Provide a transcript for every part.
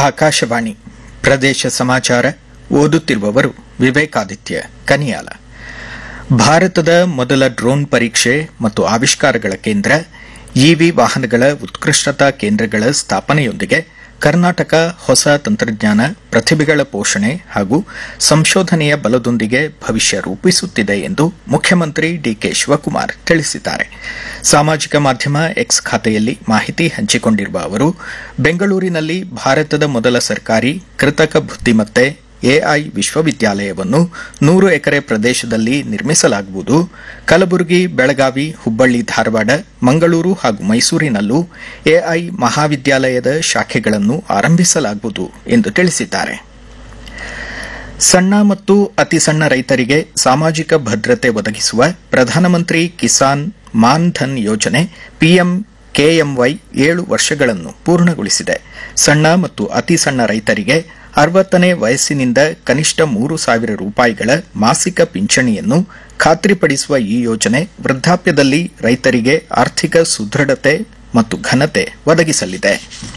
ಆಕಾಶವಾಣಿ ಪ್ರದೇಶ ಸಮಾಚಾರ ಓದುತ್ತಿರುವವರು ವಿವೇಕಾದಿತ್ಯ ಕನಿಯಾಲ ಭಾರತದ ಮೊದಲ ಡ್ರೋನ್ ಪರೀಕ್ಷೆ ಮತ್ತು ಆವಿಷ್ಕಾರಗಳ ಕೇಂದ್ರ ಇವಿ ವಾಹನಗಳ ಉತ್ಕೃಷ್ಟತಾ ಕೇಂದ್ರಗಳ ಸ್ಥಾಪನೆಯೊಂದಿಗೆ ಕರ್ನಾಟಕ ಹೊಸ ತಂತ್ರಜ್ಞಾನ ಪ್ರತಿಭೆಗಳ ಪೋಷಣೆ ಹಾಗೂ ಸಂಶೋಧನೆಯ ಬಲದೊಂದಿಗೆ ಭವಿಷ್ಯ ರೂಪಿಸುತ್ತಿದೆ ಎಂದು ಮುಖ್ಯಮಂತ್ರಿ ಡಿಕೆ ಶಿವಕುಮಾರ್ ತಿಳಿಸಿದ್ದಾರೆ ಸಾಮಾಜಿಕ ಮಾಧ್ಯಮ ಎಕ್ಸ್ ಖಾತೆಯಲ್ಲಿ ಮಾಹಿತಿ ಹಂಚಿಕೊಂಡಿರುವ ಅವರು ಬೆಂಗಳೂರಿನಲ್ಲಿ ಭಾರತದ ಮೊದಲ ಸರ್ಕಾರಿ ಕೃತಕ ಬುದ್ದಿಮತ್ತೆ ಎಐ ವಿಶ್ವವಿದ್ಯಾಲಯವನ್ನು ನೂರು ಎಕರೆ ಪ್ರದೇಶದಲ್ಲಿ ನಿರ್ಮಿಸಲಾಗುವುದು ಕಲಬುರಗಿ ಬೆಳಗಾವಿ ಹುಬ್ಬಳ್ಳಿ ಧಾರವಾಡ ಮಂಗಳೂರು ಹಾಗೂ ಮೈಸೂರಿನಲ್ಲೂ ಎಐ ಮಹಾವಿದ್ಯಾಲಯದ ಶಾಖೆಗಳನ್ನು ಆರಂಭಿಸಲಾಗುವುದು ಎಂದು ತಿಳಿಸಿದ್ದಾರೆ ಸಣ್ಣ ಮತ್ತು ಅತಿ ಸಣ್ಣ ರೈತರಿಗೆ ಸಾಮಾಜಿಕ ಭದ್ರತೆ ಒದಗಿಸುವ ಪ್ರಧಾನಮಂತ್ರಿ ಕಿಸಾನ್ ಮಾನ್ ಧನ್ ಯೋಜನೆ ಪಿಎಂ ಕೆಎಂವೈ ಏಳು ವರ್ಷಗಳನ್ನು ಪೂರ್ಣಗೊಳಿಸಿದೆ ಸಣ್ಣ ಮತ್ತು ಅತಿ ಸಣ್ಣ ರೈತರಿಗೆ ಅರವತ್ತನೇ ವಯಸ್ಸಿನಿಂದ ಕನಿಷ್ಠ ಮೂರು ಸಾವಿರ ರೂಪಾಯಿಗಳ ಮಾಸಿಕ ಪಿಂಚಣಿಯನ್ನು ಖಾತ್ರಿಪಡಿಸುವ ಈ ಯೋಜನೆ ವೃದ್ಧಾಪ್ಯದಲ್ಲಿ ರೈತರಿಗೆ ಆರ್ಥಿಕ ಸುದೃಢತೆ ಮತ್ತು ಘನತೆ ಒದಗಿಸಲಿದೆ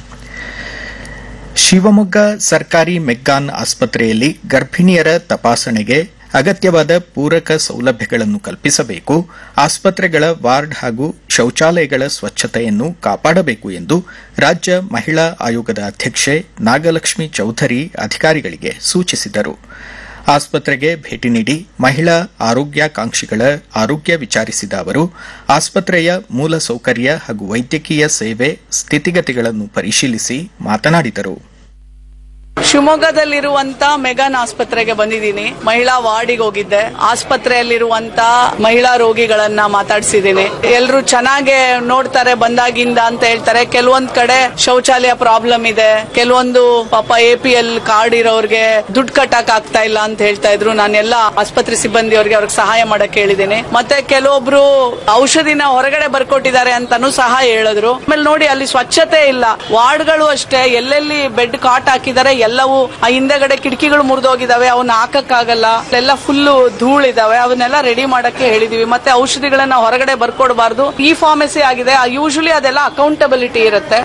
ಶಿವಮೊಗ್ಗ ಸರ್ಕಾರಿ ಮೆಗ್ಗಾನ್ ಆಸ್ಪತ್ರೆಯಲ್ಲಿ ಗರ್ಭಿಣಿಯರ ತಪಾಸಣೆಗೆ ಅಗತ್ಯವಾದ ಪೂರಕ ಸೌಲಭ್ಯಗಳನ್ನು ಕಲ್ಪಿಸಬೇಕು ಆಸ್ಪತ್ರೆಗಳ ವಾರ್ಡ್ ಹಾಗೂ ಶೌಚಾಲಯಗಳ ಸ್ವಚ್ಛತೆಯನ್ನು ಕಾಪಾಡಬೇಕು ಎಂದು ರಾಜ್ಯ ಮಹಿಳಾ ಆಯೋಗದ ಅಧ್ಯಕ್ಷೆ ನಾಗಲಕ್ಷ್ಮಿ ಚೌಧರಿ ಅಧಿಕಾರಿಗಳಿಗೆ ಸೂಚಿಸಿದರು ಆಸ್ಪತ್ರೆಗೆ ಭೇಟಿ ನೀಡಿ ಮಹಿಳಾ ಆರೋಗ್ಯಾಕಾಂಕ್ಷಿಗಳ ಆರೋಗ್ಯ ವಿಚಾರಿಸಿದ ಅವರು ಆಸ್ಪತ್ರೆಯ ಮೂಲ ಸೌಕರ್ಯ ಹಾಗೂ ವೈದ್ಯಕೀಯ ಸೇವೆ ಸ್ಥಿತಿಗತಿಗಳನ್ನು ಪರಿಶೀಲಿಸಿ ಮಾತನಾಡಿದರು ಶಿವಮೊಗ್ಗದಲ್ಲಿರುವಂತ ಮೆಗಾನ್ ಆಸ್ಪತ್ರೆಗೆ ಬಂದಿದ್ದೀನಿ ಮಹಿಳಾ ವಾರ್ಡಿಗೆ ಹೋಗಿದ್ದೆ ಆಸ್ಪತ್ರೆಯಲ್ಲಿರುವಂತ ಮಹಿಳಾ ರೋಗಿಗಳನ್ನ ಮಾತಾಡ್ಸಿದ್ದೀನಿ ಎಲ್ರು ಚೆನ್ನಾಗೆ ನೋಡ್ತಾರೆ ಬಂದಾಗಿಂದ ಅಂತ ಹೇಳ್ತಾರೆ ಕೆಲವೊಂದ್ ಕಡೆ ಶೌಚಾಲಯ ಪ್ರಾಬ್ಲಮ್ ಇದೆ ಕೆಲವೊಂದು ಪಾಪ ಎ ಪಿ ಎಲ್ ಕಾರ್ಡ್ ಇರೋರ್ಗೆ ದುಡ್ಡು ಕಟ್ಟಕ್ ಆಗ್ತಾ ಇಲ್ಲ ಅಂತ ಹೇಳ್ತಾ ಇದ್ರು ನಾನೆಲ್ಲ ಆಸ್ಪತ್ರೆ ಸಿಬ್ಬಂದಿಯವ್ರಿಗೆ ಅವ್ರಿಗೆ ಸಹಾಯ ಮಾಡಕ್ ಹೇಳಿದ್ದೀನಿ ಮತ್ತೆ ಕೆಲವೊಬ್ರು ಔಷಧಿನ ಹೊರಗಡೆ ಬರ್ಕೊಟ್ಟಿದ್ದಾರೆ ಅಂತಾನು ಸಹ ಹೇಳಿದ್ರು ಆಮೇಲೆ ನೋಡಿ ಅಲ್ಲಿ ಸ್ವಚ್ಛತೆ ಇಲ್ಲ ವಾರ್ಡ್ಗಳು ಅಷ್ಟೇ ಎಲ್ಲೆಲ್ಲಿ ಬೆಡ್ ಕಾಟ್ ಹಾಕಿದ್ದಾರೆ ಎಲ್ಲವೂ ಆ ಹಿಂದೆಗಡೆ ಕಿಟಕಿಗಳು ಮುರಿದೋಗಿದಾವೆ ಅವನ್ನ ಹಾಕಕ್ಕಾಗಲ್ಲ ಎಲ್ಲ ಫುಲ್ ಧೂಳಿದಾವೆ ಅವನ್ನೆಲ್ಲ ರೆಡಿ ಮಾಡಕ್ಕೆ ಹೇಳಿದೀವಿ ಮತ್ತೆ ಔಷಧಿಗಳನ್ನ ಹೊರಗಡೆ ಬರ್ಕೊಡ್ಬಾರ್ದು ಈ ಫಾರ್ಮಸಿ ಆಗಿದೆ ಯೂಶಲಿ ಅದೆಲ್ಲ ಅಕೌಂಟಬಿಲಿಟಿ ಇರುತ್ತೆ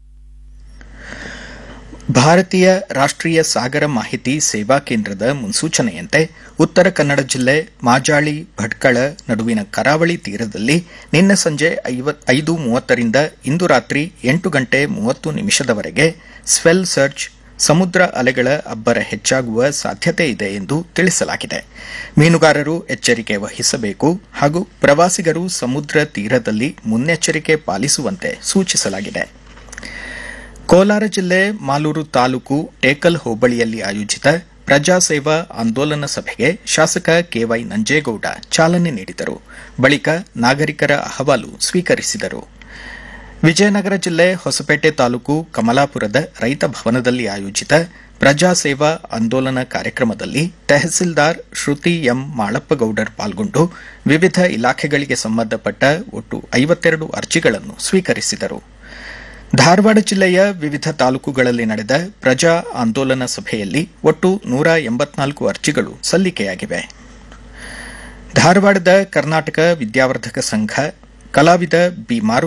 ಭಾರತೀಯ ರಾಷ್ಟ್ರೀಯ ಸಾಗರ ಮಾಹಿತಿ ಸೇವಾ ಕೇಂದ್ರದ ಮುನ್ಸೂಚನೆಯಂತೆ ಉತ್ತರ ಕನ್ನಡ ಜಿಲ್ಲೆ ಮಾಜಾಳಿ ಭಟ್ಕಳ ನಡುವಿನ ಕರಾವಳಿ ತೀರದಲ್ಲಿ ನಿನ್ನೆ ಸಂಜೆ ಐದು ಮೂವತ್ತರಿಂದ ಇಂದು ರಾತ್ರಿ ಎಂಟು ಗಂಟೆ ಮೂವತ್ತು ನಿಮಿಷದವರೆಗೆ ಸ್ವೆಲ್ ಸರ್ಚ್ ಸಮುದ್ರ ಅಲೆಗಳ ಅಬ್ಬರ ಹೆಚ್ಚಾಗುವ ಸಾಧ್ಯತೆ ಇದೆ ಎಂದು ತಿಳಿಸಲಾಗಿದೆ ಮೀನುಗಾರರು ಎಚ್ಚರಿಕೆ ವಹಿಸಬೇಕು ಹಾಗೂ ಪ್ರವಾಸಿಗರು ಸಮುದ್ರ ತೀರದಲ್ಲಿ ಮುನ್ನೆಚ್ಚರಿಕೆ ಪಾಲಿಸುವಂತೆ ಸೂಚಿಸಲಾಗಿದೆ ಕೋಲಾರ ಜಿಲ್ಲೆ ಮಾಲೂರು ತಾಲೂಕು ಟೇಕಲ್ ಹೋಬಳಿಯಲ್ಲಿ ಆಯೋಜಿತ ಪ್ರಜಾಸೇವಾ ಆಂದೋಲನ ಸಭೆಗೆ ಶಾಸಕ ಕೆವೈ ನಂಜೇಗೌಡ ಚಾಲನೆ ನೀಡಿದರು ಬಳಿಕ ನಾಗರಿಕರ ಅಹವಾಲು ಸ್ವೀಕರಿಸಿದರು ವಿಜಯನಗರ ಜಿಲ್ಲೆ ಹೊಸಪೇಟೆ ತಾಲೂಕು ಕಮಲಾಪುರದ ರೈತ ಭವನದಲ್ಲಿ ಆಯೋಜಿತ ಪ್ರಜಾಸೇವಾ ಆಂದೋಲನ ಕಾರ್ಯಕ್ರಮದಲ್ಲಿ ತಹಸೀಲ್ದಾರ್ ಶ್ರುತಿ ಎಂ ಮಾಳಪ್ಪಗೌಡರ್ ಪಾಲ್ಗೊಂಡು ವಿವಿಧ ಇಲಾಖೆಗಳಿಗೆ ಸಂಬಂಧಪಟ್ಟ ಒಟ್ಟು ಐವತ್ತೆರಡು ಅರ್ಜಿಗಳನ್ನು ಸ್ವೀಕರಿಸಿದರು ಧಾರವಾಡ ಜಿಲ್ಲೆಯ ವಿವಿಧ ತಾಲೂಕುಗಳಲ್ಲಿ ನಡೆದ ಪ್ರಜಾ ಆಂದೋಲನ ಸಭೆಯಲ್ಲಿ ಒಟ್ಟು ನೂರ ಎಂಬತ್ನಾಲ್ಕು ಅರ್ಜಿಗಳು ಸಲ್ಲಿಕೆಯಾಗಿವೆ ಧಾರವಾಡದ ಕರ್ನಾಟಕ ವಿದ್ಯಾವರ್ಧಕ ಸಂಘ ಕಲಾವಿದ ಬಿ